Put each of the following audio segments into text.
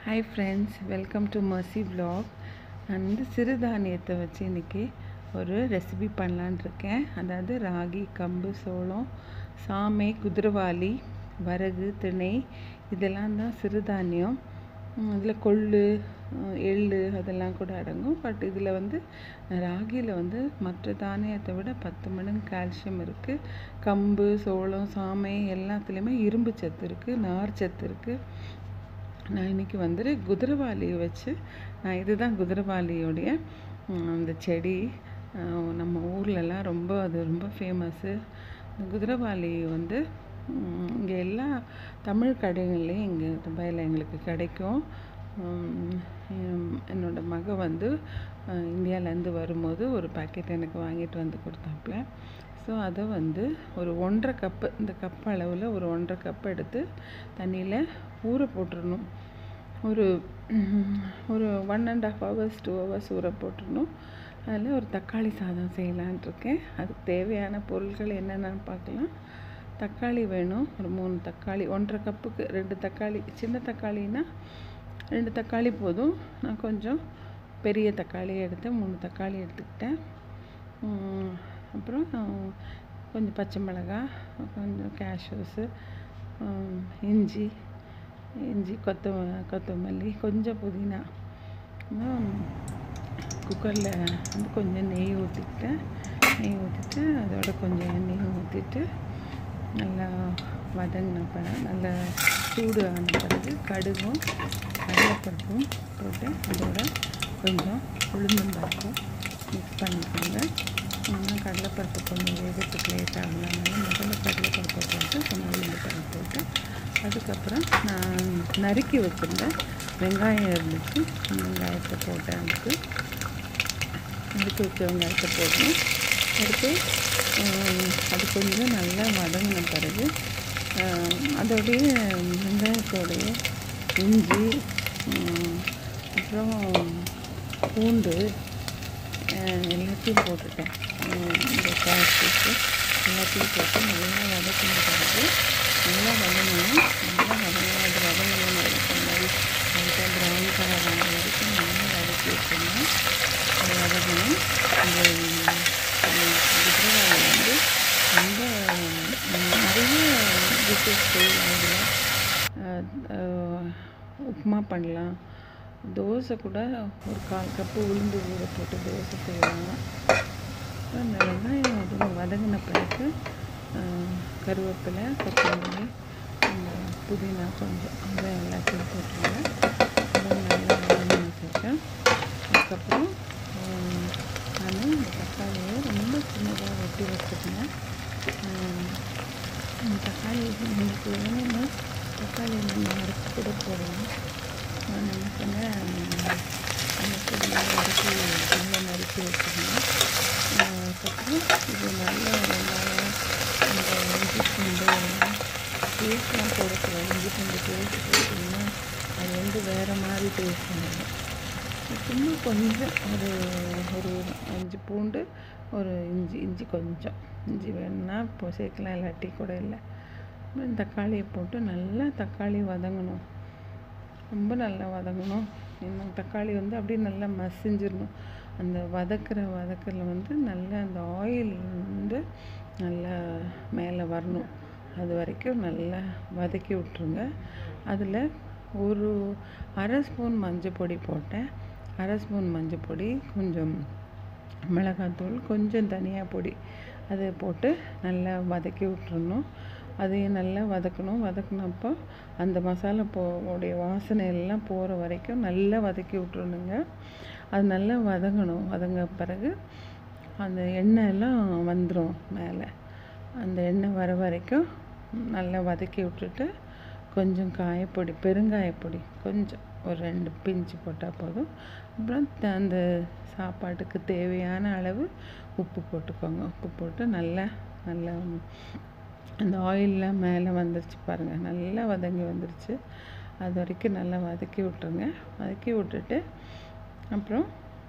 hi friends welcome to Mercy vlog நான் வந்து சிறுதானியத்தை வச்சு இன்றைக்கி ஒரு ரெசிபி பண்ணலான் இருக்கேன் அதாவது ராகி கம்பு சோளம் சாமை குதிரவாளி வரகு திணை இதெல்லாம் தான் சிறுதானியம் அதில் கொள்ளு அஹ் எள்ளு அதெல்லாம் கூட அடங்கும் பட் இதில் வந்து ராகியில் வந்து மற்ற தானியத்தை விட பத்து மடங்கு கால்சியம் இருக்குது கம்பு சோளம் சாமை எல்லாத்துலேயுமே இரும்பு சத்து இருக்குது நார் சத்து இருக்குது நான் இன்றைக்கி வந்துட்டு குதிரவாளியை வச்சு நான் இதுதான் குதிரவாளியோடைய ம், அந்த செடி அஹ், நம்ம ஊர்லலாம் ரொம்ப அது ரொம்ப ஃபேமஸ்ஸு இந்த குதிரவாளி வந்து இங்கே எல்லா தமிழ் கடைகள்லேயும் இங்கே துபாயில் எங்களுக்கு கிடைக்கும் உம், எம்- என்னோட மக வந்து அஹ், இந்தியாவிலேருந்து வரும்போது ஒரு பாக்கெட் எனக்கு வாங்கிட்டு வந்து கொடுத்தாப்புல ஸோ அதை வந்து ஒரு ஒன்றரை கப்பு இந்த கப் அளவில் ஒரு ஒன்றரை கப் எடுத்து தண்ணியில் ஊற போட்டுறணும் ஒரு உம், ஒரு one and half hours two hours ஊற போட்டுடணும் அதில் ஒரு தக்காளி சாதம் செய்யலான்ட்டு இருக்கேன் அதுக்கு தேவையான பொருட்கள் என்னென்னு பார்க்கலாம் தக்காளி வேணும் ஒரு மூணு தக்காளி ஒன்றரை கப்புக்கு ரெண்டு தக்காளி சின்ன தக்காளினா ரெண்டு தக்காளி போதும் நான் கொஞ்சம் பெரிய தக்காளி எடுத்து மூணு தக்காளி எடுத்துக்கிட்டேன் உம், அப்புறம் கொஞ்சம் பச்சை மிளகாய் கொஞ்சம் கேஷ்யூஸு இஞ்சி இஞ்சி கொத்த கொத்தமல்லி கொஞ்சம் புதினா குக்கரில் வந்து கொஞ்சம் நெய் ஊற்றிக்கிட்டேன் நெய் ஊற்றிட்டு அதோட கொஞ்சம் எண்ணெயும் ஊற்றிட்டு நல்லா வதங்கின பிறகு நல்லா சூடு ஆன பிறகு கடுகும் கடலைப்பருப்பும் போட்டு அதோட கொஞ்சம் உளுந்தம்பருப்பும் மிக்ஸ் பண்ணிக்கோங்க இன்னும் கடலைப்பருப்பு கொஞ்சம் வேகத்துக்கு லேட் ஆகலாம்னால முதல்ல கடலைப்பருப்பை போட்டு கொஞ்சம் உளுந்தம்பருப்பு போட்டு அதுக்கப்புறம் நான் நறுக்கி வச்சுருந்த வெங்காயம் இருந்துச்சு அந்த வெங்காயத்தை போட்டேன் அதுக்கு நறுக்கி வச்ச வெங்காயத்தை போடணும் அடுத்து ஆஹ், அது கொஞ்சம் நல்லா வதங்கின பிறகு ஆஹ், அதோடைய வெங்காயத்தோடைய இஞ்சி ஆஹ், அப்புறம் பூண்டு ஆஹ், எல்லாத்தையும் போட்டுட்டேன் ஆஹ், இந்த கேஷ்யூஸு எல்லாத்தையும் போட்டு நல்லா வதக்கின பிறகு நல்லா வதங்கணும் நல்லா வதங்கணும் அது வதங்கணும் வரைக்கும் மாதிரி லைட்டாக ப்ரௌன் கலர் ஆன வரைக்கும் நல்லா வதக்கி வச்சுருந்தேன் அது வதங்கணும் அந்த உம், குதிரவாளி வந்து ரொம்ப உம், நிறைய டிஷ்ஷஸ் செய்யலாம் இதில் உப்புமா பண்ணலாம் தோசை கூட ஒரு கால் கப்பு உளுந்து ஊற போட்டு தோசை செய்வாங்க அப்புறம் அந்த வெங்காயம் அது வதங்கின பிறகு ஆஹ், கருவேப்பிலை கொத்தமல்லி அந்த புதினா கொஞ்சம் அதை எல்லாத்தையும் போட்டுருங்க அதை நல்லா வதங்கி வச்சுருக்கேன் அதுக்கப்புறம் ஆஹ், நான் இந்த தக்காளியை ரொம்ப சின்னதாக வெட்டி வச்சுருந்தேன் இந்த தக்காளி உங்களுக்கு வேணும்னா தக்காளி நம்ம அரைச்சி கூட போடலாம் நான் என்ன பண்ணேன் அந்த பொடியாக அரைச்சி நல்லா நறுக்கி வச்சுருந்தேன் அதுக்கப்புறம் இது நல்ல வெங்காயம் இந்த இஞ்சி பூண்டு பேஸ்ட்லாம் போடக்கூடாது இஞ்சி பூண்டு பேஸ்ட் போட்டிங்கன்னா அது வந்து வேறு மாதிரி டேஸ்ட் வந்துடும் சும்மா கொஞ்சம் ஒரு ஒரு அஞ்சு பூண்டு ஒரு இஞ்சி இஞ்சி கொஞ்சம் இஞ்சி வேணும்னா இப்போ சேர்க்கலாம் இல்லாட்டி கூட இல்லை அப்புறம் தக்காளியை போட்டு நல்லா தக்காளி வதங்கணும் ரொம்ப நல்லா வதங்கணும் இன்னும் தக்காளி வந்து அப்படியே நல்லா மசிஞ்சிடணும் அந்த வதக்குற வதக்கல வந்து நல்லா அந்த ஆயில் வந்து நல்லா மேலே வரணும் அது வரைக்கும் நல்லா வதக்கி விட்ருங்க அதில் ஒரு அரை ஸ்பூன் மஞ்சள் பொடி போட்டேன் அரை ஸ்பூன் மஞ்சள் பொடி கொஞ்சம் மிளகாத்தூள் கொஞ்சம் தனியா பொடி அதை போட்டு நல்லா வதக்கி விட்டுறணும் அதையும் நல்லா வதக்கணும் வதக்குனப்போ அந்த மசாலா போ உடைய வாசனை எல்லாம் போகிற வரைக்கும் நல்லா வதக்கி விட்டுறணுங்க அது நல்லா வதங்கணும் வதங்க பிறகு அந்த எண்ணெய் எல்லாம் வந்துடும் மேலே அந்த எண்ணெய் வர வரைக்கும் நல்லா வதக்கி விட்டுட்டு கொஞ்சம் காயப்பொடி பெருங்காயப்பொடி கொஞ்சம் ஒரு ரெண்டு பிஞ்சு போட்டால் போதும் அப்புறம் த- அந்த சாப்பாட்டுக்கு தேவையான அளவு உப்பு போட்டுக்கோங்க உப்பு போட்டு நல்லா நல்லா அந்த ஆயிலெலாம் மேலே வந்துருச்சு பாருங்கள் நல்லா வதங்கி வந்துருச்சு அது வரைக்கும் நல்லா வதக்கி விட்ருங்க வதக்கி விட்டுட்டு அப்புறம்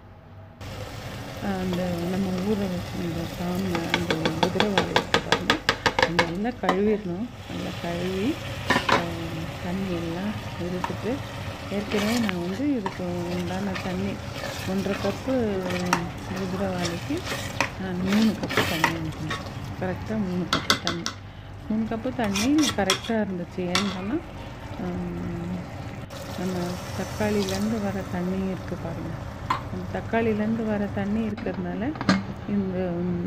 அந்த நம்ம ஊற வச்சிருந்த சாமி அந்த குதிரைவாளி இருக்கு பாருங்க அது நல்லா கழுவிடணும் நல்லா கழுவி ஆஹ், தண்ணி எல்லாம் எடுத்துட்டு ஏற்கனவே நான் வந்து இதுக்கு உண்டான தண்ணி ஒன்றரை கப்பு குதிரவாளிக்கு நான் மூணு கப்பு தண்ணி ஊற்றணும் கரெக்டாக மூணு கப்பு தண்ணி மூணு கப்பு தண்ணி கரெக்டாக இருந்துச்சு ஏன்னு சொன்னால் நம்ம தக்காளியிலேருந்து வர தண்ணி இருக்குது பாருங்கள் அந்த தக்காளியிலேருந்து வர தண்ணி இருக்கிறதுனால இந்த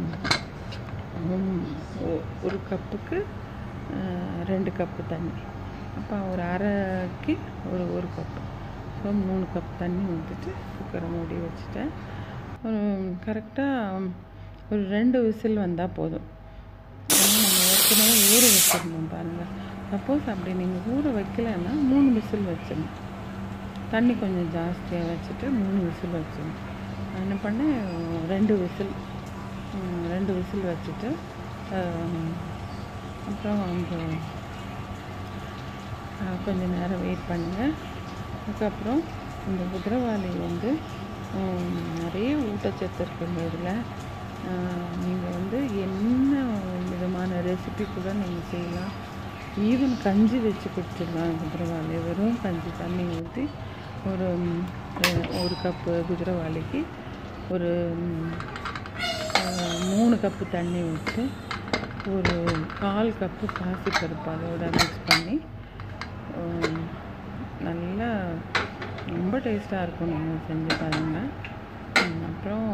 ம், ஒ- ஒரு கப்புக்கு அஹ், ரெண்டு கப்பு தண்ணி அப்போ ஒரு அரைக்கு ஒரு ஒரு கப்பு ஸோ மூணு கப் தண்ணி ஊற்றிட்டு குக்கரை மூடி வச்சுட்டேன் ஒரு கரெக்டாக ஒரு ரெண்டு விசில் வந்தால் போதும் ஏன்னா நம்ம ஏற்கனவே ஊற வச்சிருந்தோம் பாருங்கள் சப்போஸ் அப்படி நீங்கள் ஊற வைக்கலைன்னா மூணு விசில் வச்சிடணும் தண்ணி கொஞ்சம் ஜாஸ்தியாக வச்சுட்டு மூணு விசில் வச்சிடணும் நான் என்ன பண்ணேன் ரெண்டு விசில் ம், ரெண்டு விசில் வச்சுட்டு ஆம், அப்புறம் அந்த ஆ, கொஞ்ச நேரம் வெயிட் பண்ணுங்கள் அதுக்கப்புறம் இந்த குதிரவாளி வந்து ம், நிறைய ஊட்டச்சத்து இருக்குங்க இதில் நீங்கள் வந்து என்ன விதமான ரெசிபி கூட நீங்கள் செய்யலாம் ஈவன் கஞ்சி வச்சு குடிச்சிடலாம் குதிரவாளி வெறும் கஞ்சி தண்ணி ஊற்றி ஒரு ம், அஹ், ஒரு கப்பு குதிரவாளிக்கு ஒரு ம், அஹ், மூணு கப்பு தண்ணி ஊற்றி ஒரு கால் கப்பு பாசிப்பருப்பு அதோட மிக்ஸ் பண்ணி உம், நல்லா ரொம்ப டேஸ்ட்டாக இருக்கும் நீங்கள் செஞ்சு பாருங்கள் உம், அப்புறம்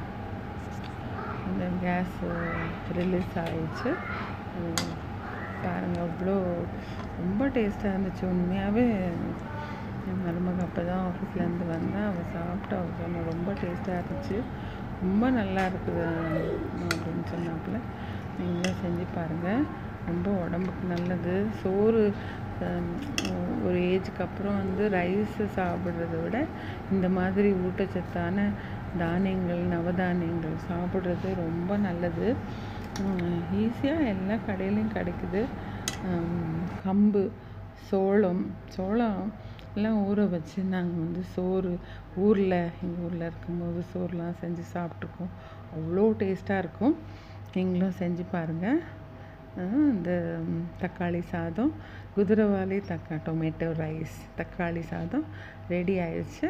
இந்த கேஸ் ரிலீஸ் ஆயிடுச்சு உம், பாருங்க அவ்வளோ ரொம்ப டேஸ்ட்டாக இருந்துச்சு உண்மையாகவே என் மருமக அப்போ தான் ஆஃபீஸ்லேருந்து வந்தா அவள் சாப்பிட்டு அவள் சொன்னா ரொம்ப டேஸ்ட்டாக இருந்துச்சு ரொம்ப நல்லா இருக்குது அம்மா அப்படின்னு சொன்னாப்புல நீங்களும் செஞ்சு பாருங்கள் ரொம்ப உடம்புக்கு நல்லது சோறு ஹம், ஒரு ஏஜுக்கு அப்புறம் வந்து ரைஸ் சாப்பிட்றத விட இந்த மாதிரி ஊட்டச்சத்தான தானியங்கள் நவதானியங்கள் சாப்பிட்றது ரொம்ப நல்லது ஈஸியாக எல்லா கடையிலையும் கிடைக்குது ஹம், கம்பு சோளம் சோளம் எல்லாம் ஊற வச்சு நாங்கள் வந்து சோறு ஊரில் எங்கள் ஊரில் இருக்கும்போது சோறுலாம் செஞ்சு சாப்பிட்ருக்கோம் அவ்வளோ டேஸ்ட்டாக இருக்கும் நீங்களும் செஞ்சு பாருங்கள் அஹ் இந்த ம், தக்காளி சாதம் குதிரவாளி தக்கா டொமேட்டோ ரைஸ் தக்காளி சாதம் ரெடி ஆயிடுச்சு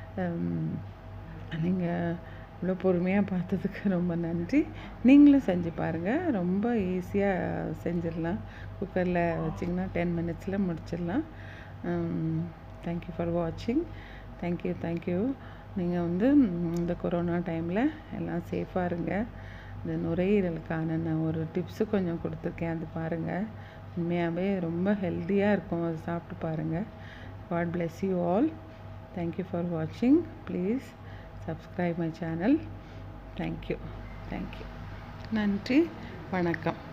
நீங்கள் இவ்வளோ பொறுமையாக பார்த்ததுக்கு ரொம்ப நன்றி நீங்களும் செஞ்சு பாருங்கள் ரொம்ப ஈஸியாக செஞ்சிடலாம் குக்கரில் வச்சிங்கன்னா டென் மினிட்ஸில் முடிச்சிடலாம் தேங்க்யூ ஃபார் வாட்சிங் தேங்க்யூ தேங்க்யூ நீங்கள் வந்து ம், இந்த கொரோனா டைமில் எல்லாம் சேஃபாக இருங்க இந்த நுரையீரலுக்கான நான் ஒரு டிப்ஸு கொஞ்சம் கொடுத்துருக்கேன் அது பாருங்கள் உண்மையாகவே ரொம்ப ஹெல்த்தியாக இருக்கும் அது சாப்பிட்டு பாருங்கள் God bless you all thank you for வாட்சிங் please subscribe my channel thank you thank you நன்றி வணக்கம்